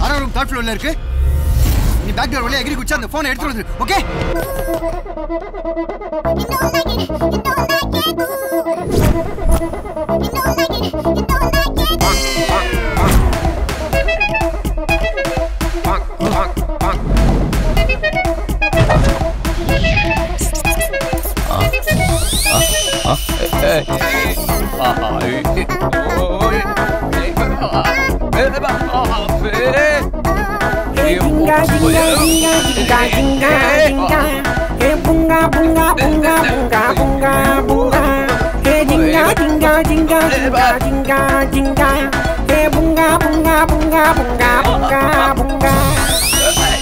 சாரா room third ஃப்ளோர்ல இருக்கு நீ பேக் டோர் வழியா எகிரி குச்சா அந்த போனை எடுத்து வந்து okay Hey, bunga, bunga, bunga, bunga, bunga, bunga. Hey, bunga, bunga, bunga, bunga, bunga, bunga. Hey, jinga, jinga, jinga, jinga, jinga, jinga. Hey, bunga, bunga, bunga, bunga, bunga, bunga.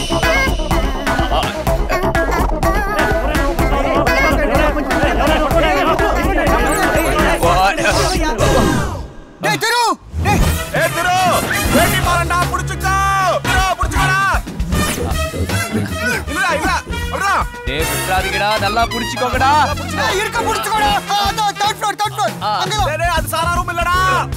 டேய் தெரு டேய் ஏ திரு வேட்டி மாறண்டா புடிச்சுக்கோ திரு புடிச்சுக்கடா இல்ல இல்ல அப்படிடா டேய் விட்டுறாதீங்கடா நல்லா புடிச்சுக்கோங்கடா டேய், இருக்க புடிச்சுக்கோடா அதான் தேர்ட் ஃப்ளோர் தேர்ட் ஃப்ளோர் அங்க வா. டேய், டேய், அது சாரா ரூம் இல்லடா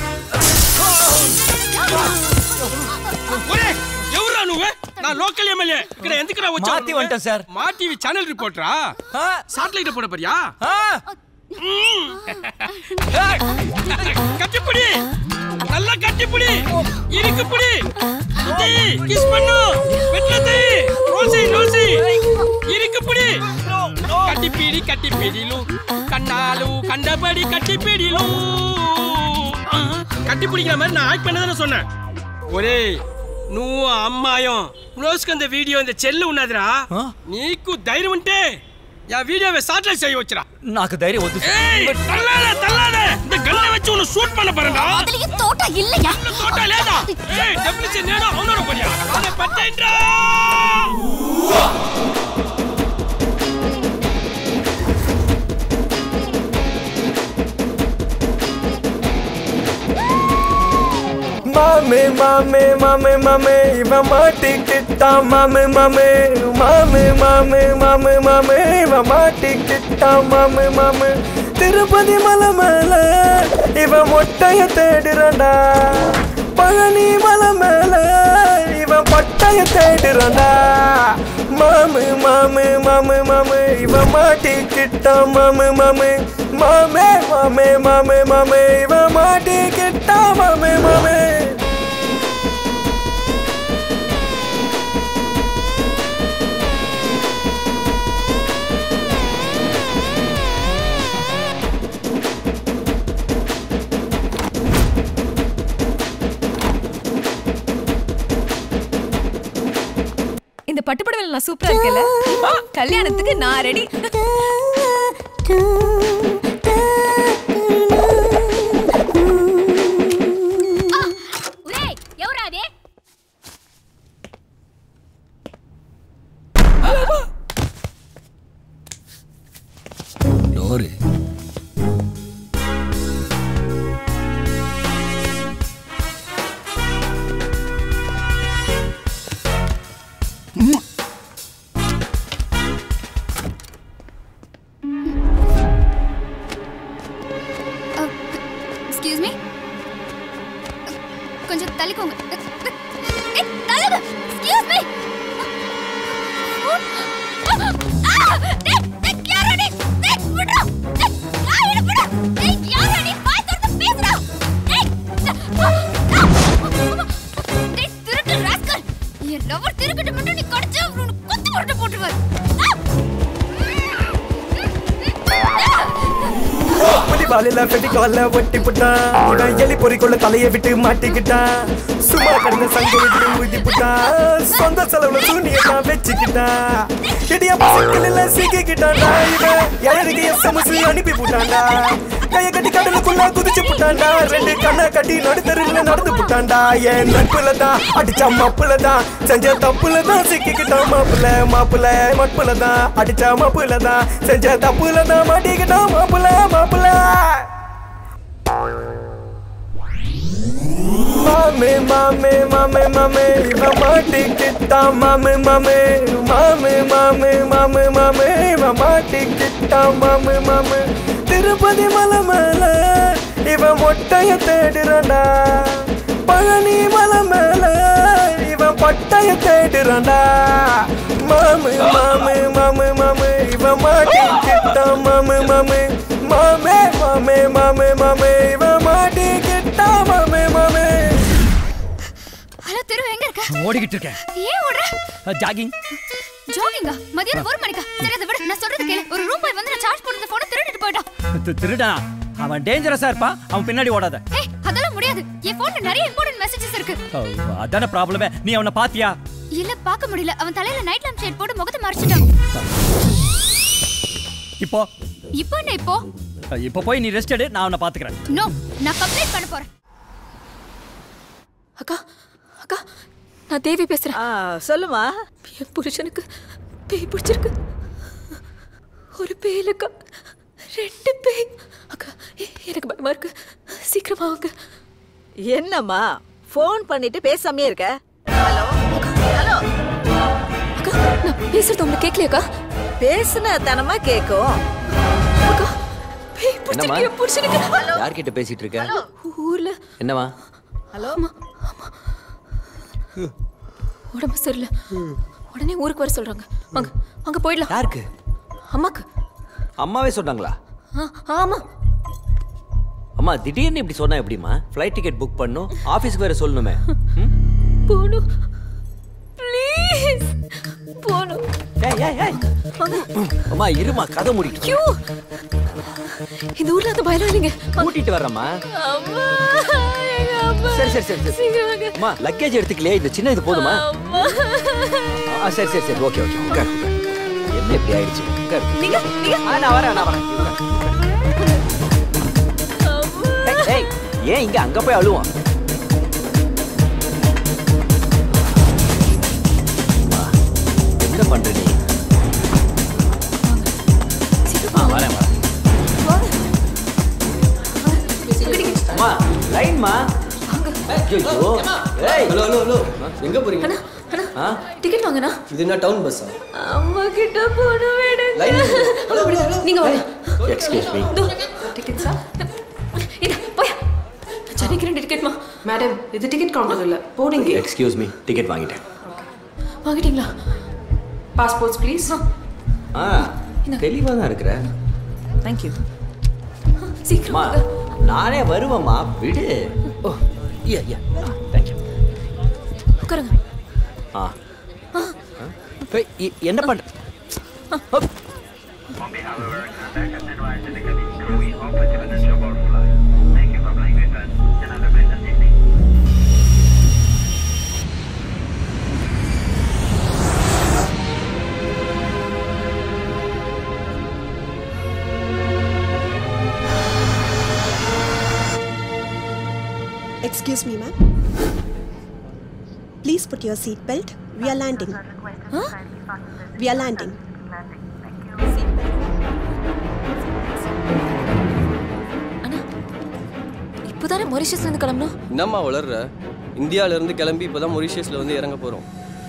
ఒరే ఎవరా నువ్వే నా లోకల్ ఎమ్మెల్యే ఇక్కడ ఎందుకురా వచ్చావు மாத்தி வந்துட்டேன் சார். మా టీవీ ఛానల్ రిపోర్టరా ஆ, சாட்டலைட் போட போறியா ஆ. கட்டிப்புடி நல்லா கட்டிப்புடி இருக்குப்புடி சுத்தி கிஸ் பண்ணு வெட்லத்தை ரோசி ரோசி இருக்குப்புடி కట్టిపీడి కట్టిపీడిలు కన్నాలు కండబడి కట్టిపీడిలు కట్టి పిడిக்கிற மாதிரி நான் ஆக்ட் பண்ணதானே சொன்னேன் ఒరే నువ్వు ఆ అమ్మాయం రోజుకొంద వీడియో இந்த చెల్లు ఉన్నదిరా నీకు ధైర్యం ఉంటే యా వీడియోவை சாட்டலைட் செய்ய வச்சுరా నాకు ధైర్యం వద్దు సార్. ஏய் தள்ளாத தள்ளாத இந்த கல்லை வச்சு உன்னை ஷூட் பண்ண போறேன்டா அதுலயே தோட்டா இல்லையா இந்த தோட்டா லேதா ஏய் டெபினிஷன் நேடா அவனோட போறியா அத பட்டேன்டா மாமே மாமே மாமே மாமே இவன் மாட்டிக்கிட்டான் மாமே மாமே மாமே மாமே மாமே மாமே இவன் மாட்டிக்கிட்டான் மாமே மாமே திருப்பதி மலை மேல இவன் மொட்டைய தேடுறான்டா பழனி மலை மேல இவன் பட்டைய தேடுறான்டா மாமே மாமே மாமே மாமே இவன் மாட்டிக்கிட்டான் மாமே மாமே மாமே மாமே மாமே மாமே இவன் மாட்டிக்கிட்டான் மாமே மாமே இந்த பட்டுப்படவில் நான் சூப்பரா இருக்கேன்ல கல்யாணத்துக்கு நான் ரெடி ఒరేయ్ ఎవరా అది டோரு எக்ஸ்கியூஸ் மீ கொஞ்சம் தள்ளிக்கோங்க ஏய், தள்ளுங்க எக்ஸ்கியூஸ் மீ திருக்கிட்டு மட்டும் நீ கடிச்சு அவனுக்கு கொத்து முரட்டை போட்டுருவார் புலி வாலில பெட்டி கால ஒட்டி புட்டான் இவன் எலி பொறிக்குள்ள தலையை விட்டு மாட்டிக்கிட்டான் சும்மா கடந்த சங்க விட்டு ஊதி புட்டான் சொந்த செலவுல சூனியத்தான் வச்சுக்கிட்டான் இடியா பசங்களில் சிக்கிக்கிட்டான்டா இவன் எழருக்கு எஸ்எம்எஸ் அனுப்பி புட்டான்டா கைய கட்டி கடலுக்குள்ள குதிச்சு புட்டான்டா ரெண்டு கண்ணை கட்டி நடுத்தருல நடந்து புட்டான்டா என் நட்புல தான் அடிச்சா மப்புல தான் செஞ்ச தப்புல தான் சிக்கிக்கிட்டான் மாப்புல மாப்புல மட்புல தான் அடிச்சா மப்புல தான் செஞ்ச தப்புல தான் மாட்டிக்கிட்டான் மாப்புல மாப்புல மாமே மாமே மாமே மாமே இவன் மாட்டிக்கிட்டான் மாமே மாமே மாமே மாமே மாமே மாமே இவன் மாட்டிக்கிட்டான் மாமே மாமே திருப்பதி மலை மேல இவன் மொட்டைய தேடுறான்டா பழனி மலை மேல இவன் பட்டைய தேடுறான்டா மாமு மாமு மாமு மாமு இவன் மாட்டிக்கிட்டா மாமு மாமு மாமே மாமே மாமே மாமே இவன் மாட்டிக்கிட்டா மாமே மாமே ஹலோ திரு எங்க இருக்க ஓடிக்கிட்டு இருக்கேன் ஏன் ஓடுற ஜாகிங் ஜாகிங்கா மதியானம் ஒரு மணிக்கா சரி அதை விட நான் சொல்றது கேளு ஒரு ரூம் போய் வந்து நான் சார்ஜ் போட்டு போன திருடிட்டு போயிட்டான் திருடா அவன் டேஞ்சரஸா இருப்பான் அவன் பின்னாடி ஓடாத ஏய் அதெல்லாம் முடியாது என் போன்ல நிறைய இம்பார்ட்டன்ட் மெசேஜஸ் இருக்கு ஓ, அதான ப்ராப்ளமே நீ அவனை பாத்தியா இல்ல பார்க்க முடியல அவன் தலையில நைட் லேம்ப் ஷேட் போட்டு முகத்தை மறைச்சிட்டான் இப்போ இப்போ என்ன இப்போ இப்போ போய் நீ ரெஸ்ட் எடு நான் அவனை பாத்துக்கிறேன் நோ நான் கம்ப்ளைண்ட் பண்ண போறேன் அக்கா அக்கா நான் தேவி பேசுறேன் ஆ சொல்லுமா என் புருஷனுக்கு பேய் பிடிச்சிருக்கு ஒரு பேய் இல்லக்கா ரெண்டு பேய் அக்கா எ- எனக்கு பயமா இருக்கு சீக்கிரமா வாங்க என்னம்மா ஃபோன் பண்ணிட்டு பேசாமே இருக்க ஹலோ ஹலோ அக்கா நான் பேசுறது உங்களுக்கு கேட்கலையாக்கா பேசுன தனமா கேக்கும் அக்கா பேய் பிடிச்சிருக்கு என் புருஷனுக்கு யார்கிட்ட பேசிட்டு இருக்க ஊர்ல என்னவா ஹலோ உடம்பு சரியில்லை உடனே ஊருக்கு வர சொல்றாங்க வாங்க வாங்க போயிடலாம் யாருக்கு அம்மாக்கு அம்மாவே சொன்னாங்களா ஆ, ஆமா அம்மா திடீர்னு இப்படி சொன்னா எப்படிம்மா ஃப்ளைட் டிக்கெட் புக் பண்ணும் ஆஃபீஸ்க்கு வேற சொல்லணுமே ம்? போணும் ப்ளீஸ் போணும் ஏய், ஏய், ஏய். அம்மா இருமா கதை முடிட்டு ஐயோ இந்த ஊர்ல அந்த பயம் இல்லைங்க கூட்டிட்டு வர்றேம்மா அம்மா எங்க அம்மா சரி சரி சரி சரி சீக்கிரம் வாங்க அம்மா லக்கேஜ் எடுத்துக்கலையே இந்த சின்ன இது போதுமா அம்மா ஆ சரி சரி சரி ஓகே ஓகே உட்கார் உட்கார். என்ன இப்படி ஆயிடுச்சு உட்கார் நீங்க நீங்க ஆ நான் வரேன் நான் வரேன் உட்கார், உட்கார். ஏய், ஏய், ஏன் இங்க அங்க போய் அழுவான் அம்மா, என்ன பண்ற நீ ஆ வரேன் வரேன் அம்மா லைன்மா ஐயோ ஏய் ஹலோ ஹலோ ஹலோ எங்க போறீங்க அண்ணா அண்ணா ஆ டிக்கெட் வாங்கண்ணா இது என்ன டவுன் பஸ்ஸா அம்மா கிட்ட போன விடுங்க லைன்ல ஹலோ விடு ஹலோ நீங்க வாங்க எக்ஸ்கியூஸ் மீ இதோ டிக்கெட் சார் இது போயா சென்னைக்கு ரெண்டு டிக்கெட்மா மேடம் இது டிக்கெட் கவுண்டர் இல்ல போர்டிங் எக்ஸ்கியூஸ் மீ டிக்கெட் வாங்கிட்டேன் வாங்கிட்டீங்களா பாஸ்போர்ட்ஸ் ப்ளீஸ் ஆ தெளிவாக தான் இருக்கிற தேங்க்யூ சீக்கிரம் அம்மா வாங்க நானே வருவேம்மா விடு ஓ யா யா தேங்க்யூ உட்காருங்க ஆ ஆ. ஏய், இ- என்ன பண்ற ஹப். Excuse me, ma'am. Please put your seat belt. We are landing. We are landing. அண்ணா இப்போதானே மொரிஷியஸ்ல இருந்து கிளம்பணும் என்னம்மா வளர்ற இந்தியால இருந்து கிளம்பி இப்பதான் மொரிஷியஸ்ல வந்து இறங்க போறோம்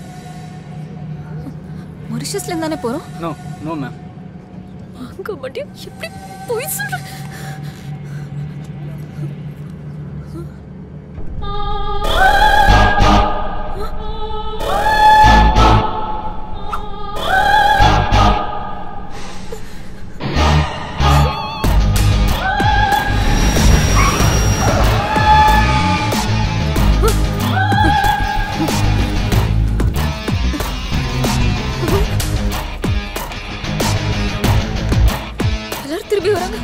மொரிஷியஸ்ல இருந்து தானே போறோம் நோ நோ மேம் அங்க மட்டும் எப்படி போய் சொல்ற எல்லாரும் திரும்பி வராங்க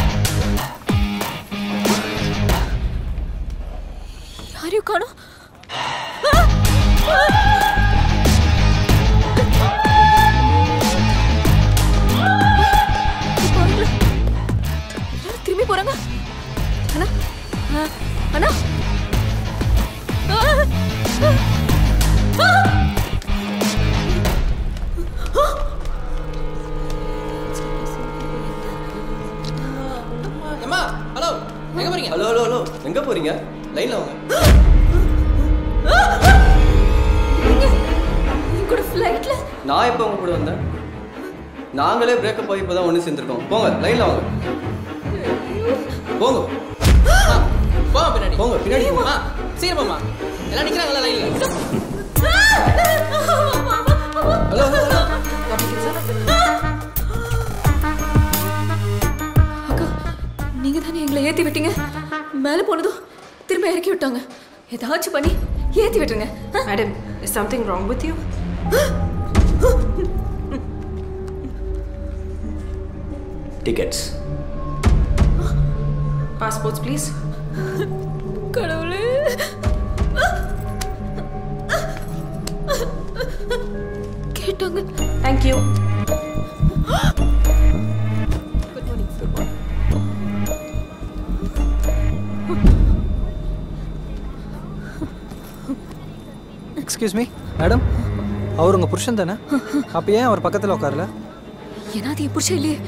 யாரையும் காணோம் இப்போ வரல. எல்லாரும் திரும்பி போறாங்க அண்ணா ஆ, அண்ணா ஆ, ஆ, ஆ. அம்மா ஹலோ எங்க போறீங்க ஹலோ ஹலோ ஹலோ எங்க போறீங்க லைன்ல வாங்க என் கூட ஃப்ளைட்ல நான் எப்போ உங்க கூட வந்தேன் நாங்களே பிரேக்கப் ஆகி இப்பதான் ஒண்ணு சேர்ந்துருக்கோம் போங்க லைன்ல வாங்க போங்க போங்க பின்னாடி போங்க பின்னாடி போங்க சீக்கிரமாமா எல்லாம் நிக்கிறாங்களா லைன்ல ஆ! அக்கா நீங்க தானே எங்களை ஏத்தி விட்டீங்க மேல போனதும் திரும்ப இறக்கி விட்டாங்க ஏதாச்சும் பண்ணி ஏத்தி விட்டுருங்க madam is something wrong with you tickets passports please கடவுளே கேட்டாங்க தேங்க்யூ எக்ஸ்கியூஸ் மீ மேடம் அவர் உங்கள் புருஷன் தானே அப்போ ஏன் அவர் பக்கத்தில் உட்காரல ஏன்னா அது என் புருஷன் இல்லையே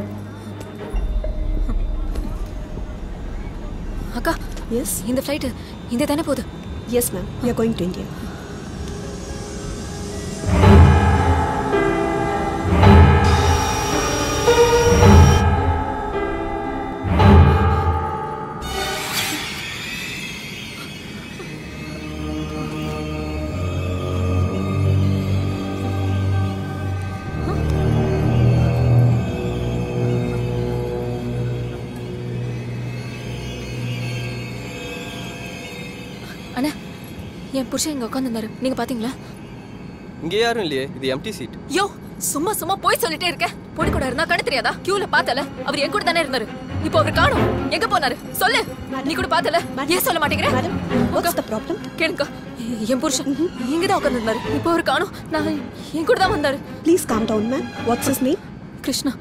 அக்கா எஸ் இந்த ஃப்ளைட் இந்த தானே போகுது yes ma'am you are going to India அண்ணா என் புருஷன் இங்க உட்காந்துருந்தாரு நீங்க பாத்தீங்களா இங்கே யாரும் இல்லையே இது எம்டி சீட் யோ சும்மா சும்மா போய் சொல்லிட்டே இருக்க பொடி கூட இருந்தா கண்ணு தெரியாதா கியூல பார்த்தல அவர் என் கூட தானே இருந்தாரு இப்போ அவர் காணோம் எங்க போனாரு சொல்லு நீ கூட பார்த்தல ஏன் சொல்ல மாட்டேங்கிற மேடம் வாட்ஸ் தி ப்ராப்ளம் கேளுங்க என் புருஷன் இங்க தான் உட்கார்ந்திருந்தாரு இப்போ அவர் காணோம் நான் என் கூட தான் வந்தாரு please calm down ma'am what's is name Krishna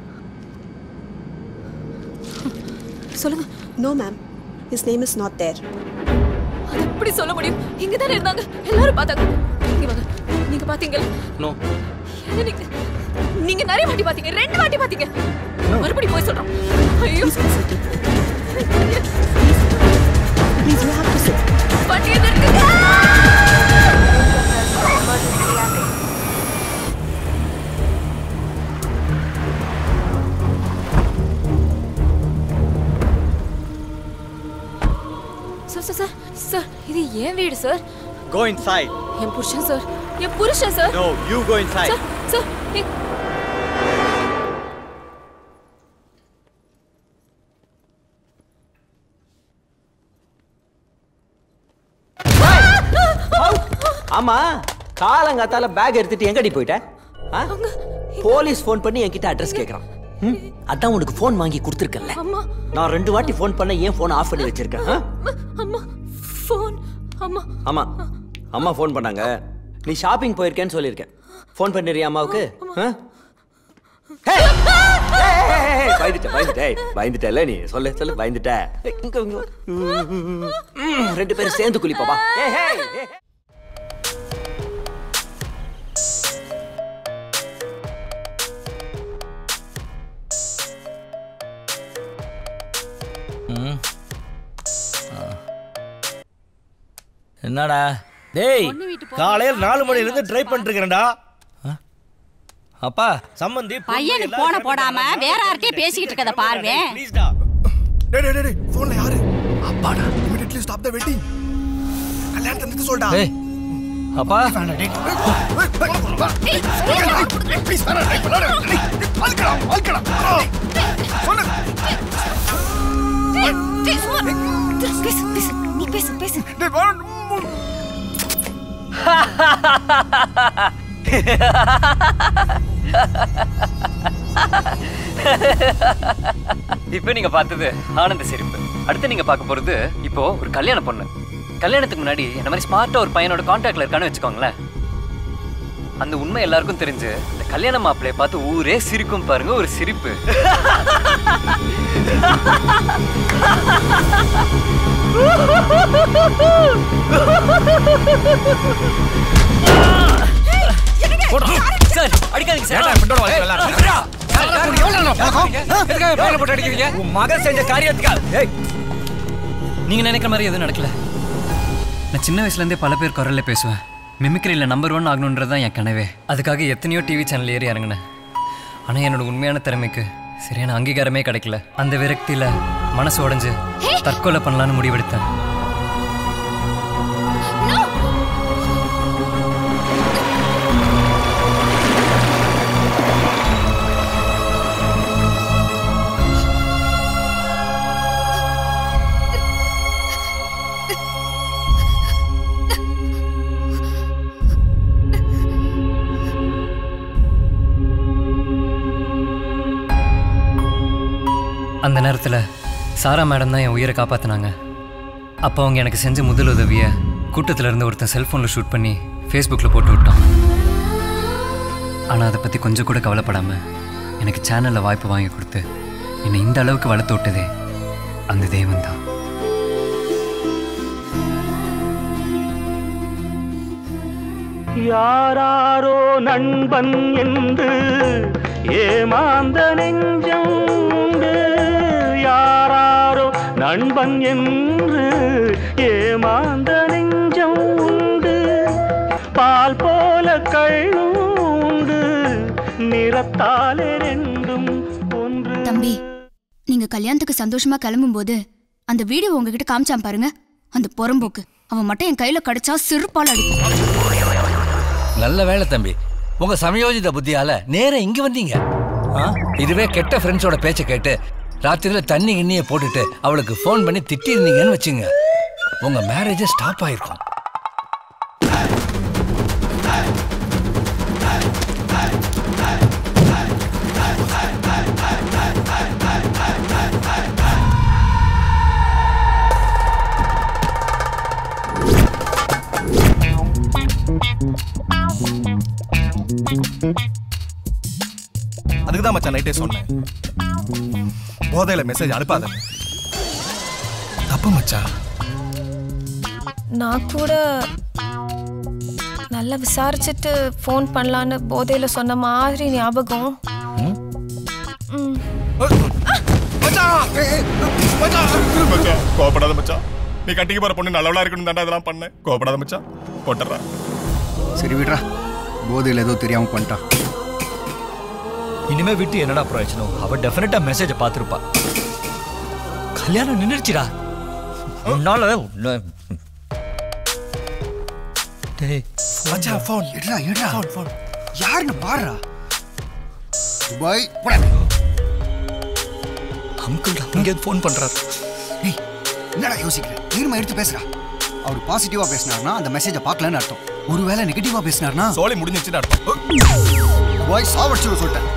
சொல்லுங்க no ma'am his name is not there அது எப்படி சொல்ல முடியும் இங்க தானே இருந்தாங்க எல்லாரும் பார்த்தாங்க இங்க வாங்க நீங்க பாத்தீங்களா நோ நீங்க நீங்க நிறைய வாட்டி பாத்தீங்க ரெண்டு வாட்டி பாத்தீங்க மறுபடியும் போய் சொல்றோம் ஐயோ please you have to sit வண்டியை நிறுத்துங்க சார் சார் சார் சார் இது ஏன் வீடு சார் Go inside. என் புருஷன் சார் என் புருஷன் sir No, you go inside. Sir sir என்- ஆமா காலங்காத்தால பேக் எடுத்துட்டு எங்கடி போயிட்ட ஆ? போலீஸ் ஃபோன் பண்ணி என்கிட்ட அட்ரஸ் கேக்குறான் ம்? அதான் உனக்கு ஃபோன் வாங்கி கொடுத்துருக்கேன்ல அம்மா நான் ரெண்டு வாட்டி ஃபோன் பண்ண ஏன் ஃபோன் ஆஃப் பண்ணி வச்சிருக்கேன் ஆ? அம்மா ஃபோன் அம்மா ஆமா அம்மா ஃபோன் பண்ணாங்க நீ ஷாப்பிங் போயிருக்கேன்னு சொல்லியிருக்கேன் ஃபோன் பண்ணிடுறியா அம்மாவுக்கு ஆ? ஹே! ஹே, ஹே, ஹே, ஹே, பயந்துட்ட பயந்துட்ட ஏய், பயந்துட்டல நீ சொல்லு சொல்லு பயந்துட்ட ஏய், இங்க, இங்க. ம், ரெண்டு பேரும் சேர்ந்து குளிப்பா ஏய் ஹே ஹே ம். ஆ. என்னடா டேய் காலையில் நாலு மணில இருந்து ட்ரை பண்ணிட்டு இருக்கேன்டா அப்பா சம்பந்தி பொண்ணு பையனுக்கு எல்லாம் போன போடாம வேற யார்கிட்டயும் பேசிக்கிட்டு இருக்கத பாருவேன் ப்ளீஸ்டா டேய் டேய் டேய் ஃபோன்ல யாரு அப்பாடா இமிடியட்லி ஸ்டாப் த வெட்டிங் கல்யாணத்தை நிறுத்த சொல்டா டேய் அப்பா ப்ளீஸ் வேணா டேய் பண்ணாத டேய் ஆல்கடா ஆல்கடா சொன்ன பேசு பேசு நீ பேசு பேசு டேய் வா இப்போ நீங்க பார்த்தது ஆனந்த சிரிப்பு அடுத்து நீங்க பார்க்க போறது இப்போ ஒரு கல்யாண பொண்ணு கல்யாணத்துக்கு முன்னாடி என்ன மாதிரி ஸ்மார்ட்டா ஒரு பையனோட கான்டாக்ட்ல இருக்கான்னு வச்சுக்கோங்களேன் அந்த உண்மை எல்லாருக்கும் தெரிஞ்சு இந்த கல்யாண மாப்பிள்ளைய பார்த்து ஊரே சிரிக்கும் பாருங்க ஒரு சிரிப்பு சார் அடிக்காதீங்க சார் உன் மகன் செஞ்ச காரியத்துக்கா ஏய் நீங்க நினைக்கிற மாதிரி எதுவும் நடக்கல நான் சின்ன வயசுல இருந்தே பல பேர் குரல்ல பேசுவேன் மிமிக்ரியில் நம்பர் ஒன் ஆகணுன்றது தான் என் கனவே அதுக்காக எத்தனையோ டிவி சேனல் ஏறி இறங்கினேன் ஆனால் என்னோட உண்மையான திறமைக்கு சரியான அங்கீகாரமே கிடைக்கல அந்த விரக்தியில மனசு உடைஞ்சு தற்கொலை பண்ணலான்னு முடிவெடுத்தேன் அந்த நேரத்தில் சாரா மேடம் தான் என் உயிரை காப்பாற்றினாங்க அப்போ அவங்க எனக்கு செஞ்ச முதல் உதவியை கூட்டத்தில் இருந்து ஒருத்தன் செல்ஃபோனில் ஷூட் பண்ணி ஃபேஸ்புக்கில் போட்டு விட்டான் ஆனால் அதை பற்றி கொஞ்சம் கூட கவலைப்படாமல் எனக்கு சேனலில் வாய்ப்பு வாங்கி கொடுத்து என்னை இந்த அளவுக்கு வளர்த்து விட்டதே அந்த தெய்வம் தான் யாராரோ நண்பன் என்று ஏமாந்த நெஞ்சம் உண்டு யாராரோ நண்பன் என்று ஏமாந்த நெஞ்சம் உண்டு பால் போல கள்ளும் உண்டு நிறத்தாலே ரெண்டும் ஒன்று தம்பி நீங்க கல்யாணத்துக்கு சந்தோஷமா கிளம்பும்போது அந்த வீடியோ உங்ககிட்ட காமிச்சான் பாருங்க அந்த புறம்போக்கு அவன் மட்டும் என் கையில கிடைச்சா சிறுபால் அடிக்கும் நல்ல வேலை தம்பி உங்க சமயோஜித புத்தியால நேரா இங்க வந்தீங்க ஆ? இதுவே கெட்ட ஃப்ரெண்ட்ஸோட பேச்சை கேட்டு ராத்திரியில தண்ணி கிண்ணிய போட்டுட்டு அவளுக்கு ஃபோன் பண்ணி திட்டி இருந்தீங்கன்னு வச்சுங்க உங்க மேரேஜே ஸ்டாப் ஆயிருக்கும் அதுக்கு தான் மச்சான் நைட்டே சொன்னேன் போதையில மெசேஜ் அனுப்பாத தப்பு மச்சான் நான் கூட நல்லா விசாரிச்சுட்டு ஃபோன் பண்ணலான்னு போதையில சொன்ன மாதிரி ஞாபகம் ம். மச்சான் கோபப்படாத மச்சான் நீ கட்டிக்கு போற பொண்ணு நல்லவளா இருக்கணும் தாண்டா இதெல்லாம் பண்ணேன் கோபப்படாத மச்சான் போட்டுறா சரி விடுறா போதையில் ஏதோ தெரியாம பண்ணிட்டான் இனிமே விட்டு என்னடா பிரயோஜனம் அவ டெஃபினட்டா மெசேஜ பார்த்திருப்பா கல்யாணம் நின்றுச்சுடா உன்னால உன்ன- டேய் மச்சான் ஃபோன் எடுடா எடுடா ஃபோன் ஃபோன் யாருன்னு பாருடா துபாய் போடா அங்கிள் இங்க ஃபோன் பண்றாரு ஏய் என்னடா யோசிக்கிற தீர்மா எடுத்து பேசுறா அவர் பாசிட்டிவா பேசினார்னா அந்த மெசேஜை பார்க்கலன்னு அர்த்தம் ஒருவேளை நெகட்டிவா பேசினார்னா சோலி முடிஞ்சிச்சுன்னு அர்த்தம் பாய் சாவடிச்சு சொல்லிட்டேன்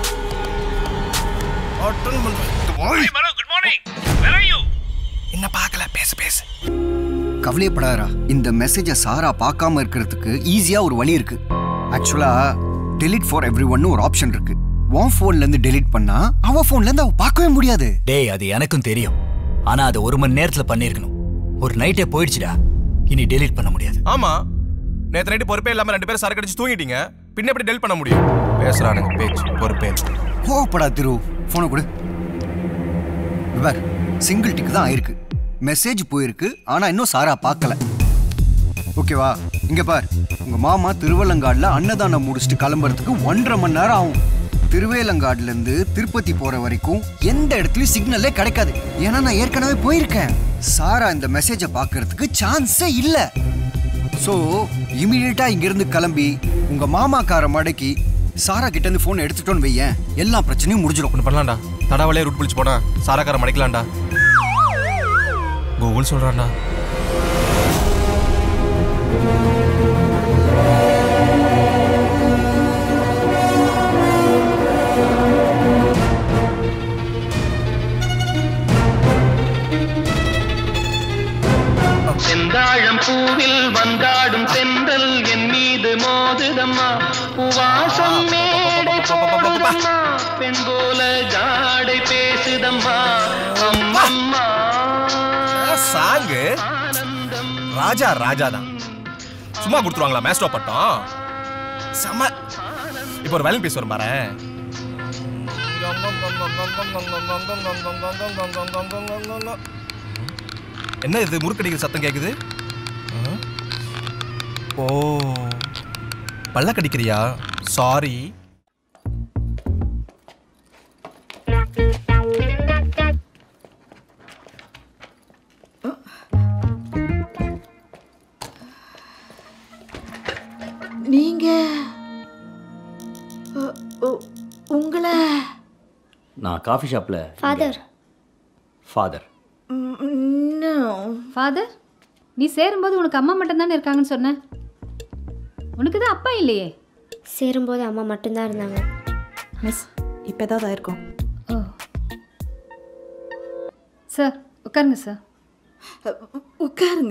good morning where are you என்ன பார்க்கல பேசு பேசு கவலையப்படாதடா இந்த மெசேஜை சாரா பார்க்காம இருக்கிறதுக்கு ஈஸியா ஒரு வழி இருக்கு ஆக்சுவலா டெலிட் ஃபார் எவ்ரி ஒன்னு ஒரு ஆப்ஷன் இருக்கு உன் ஃபோன்ல இருந்து டெலிட் பண்ணா அவ ஃபோன்ல இருந்து அவ பார்க்கவே முடியாது டேய் அது எனக்கும் தெரியும் ஆனா அது ஒரு மணி நேரத்துல பண்ணிருக்கணும் ஒரு நைட்டே போயிடுச்சுடா இனி டெலீட் பண்ண முடியாது ஆமா நேத்து நைட்டு பொறுப்பே இல்லாம ரெண்டு பேரும் சரக்கு அடிச்சு தூங்கிட்டீங்க பின்ன எப்படி டெல் பண்ண முடியும் பேசுறானுங்க பேச்சு பொறுப்பே கோவப்படா திரு போனை கொடு பார் சிங்கிள் டிக் தான் ஆயிருக்கு மெசேஜ் போயிருக்கு ஆனா இன்னும் சாரா பார்க்கல ஓகேவா இங்க பார் உங்க மாமா திருவள்ளங்காடுல அன்னதானம் முடிச்சுட்டு கிளம்புறதுக்கு ஒன்றரை மணி நேரம் ஆகும் திருவேலங்காடுல இருந்து திருப்பதி போற வரைக்கும் எந்த இடத்துலயும் சிக்னலே கிடைக்காது ஏன்னா நான் ஏற்கனவே போயிருக்கேன் சாரா இந்த மெசேஜை பார்க்கறதுக்கு சான்ஸே இல்ல சோ இமீடியட்டா இங்க இருந்து கிளம்பி உங்க மாமா கார மடக்கி சாரா கிட்ட இருந்து போன் எடுத்துட்டோன்னு வையேன் எல்லா பிரச்சனையும் முடிஞ்சிடும் ஒன்று பண்ணலாம்டா தடாவலே ரூட் பிடிச்சு போனா சாராக்கார மடைக்கலாம்டா கூகுள் சொல்றான்டா செந்தாழம் பூவில் வந்தாடும் தென்றல் என் மீது மோதுதம்மா பூவாசம் மேடை போடுதம்மா பெண் போல ஜாடை பேசுதம்மா அம்மம்மா சாங்கு ராஜா ராஜா தான் சும்மா கொடுத்துருவாங்களா மேஸ்டோ பட்டம் செம இப்போ ஒரு வேலை பேசுவார் பாரு என்ன இது முறுக்கடிக்கிற சத்தம் கேக்குது ஆ? ஓ பல்ல கடிக்கிறியா சாரி நீங்க உ- உ- உங்களை நான் காஃபி ஷாப்பில் ஃபாதர் ஃபாதர் ஃபாதர் நீ சேரும்போது உனக்கு அம்மா மட்டும் தானே இருக்காங்கன்னு சொன்ன உனக்கு தான் அப்பா இல்லையே சேரும்போது அம்மா மட்டும்தான் இருந்தாங்க மிஸ் இப்போ ஏதாவது ஆயிருக்கும் ஓ சார் உட்காருங்க சார் உட்காருங்க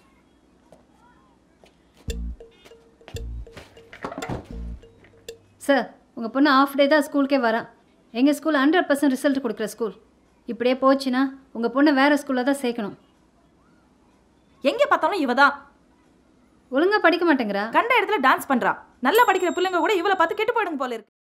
சார் உங்கள் பொண்ணு ஆஃப் டே தான் ஸ்கூலுக்கே வரா எங்கள் ஸ்கூல் ஹண்ட்ரட் பர்சன்ட் ரிசல்ட் கொடுக்குற ஸ்கூல் இப்படியே போச்சுன்னா உங்கள் பொண்ணை வேறு ஸ்கூலில் தான் சேர்க்கணும் எங்க பார்த்தாலும் இவ தான் ஒழுங்காக படிக்க மாட்டேங்கிறா கண்ட இடத்துல டான்ஸ் பண்றா நல்லா படிக்கிற பிள்ளைங்க கூட இவளை பார்த்து கெட்டு போயிடுங்க போல இருக்கு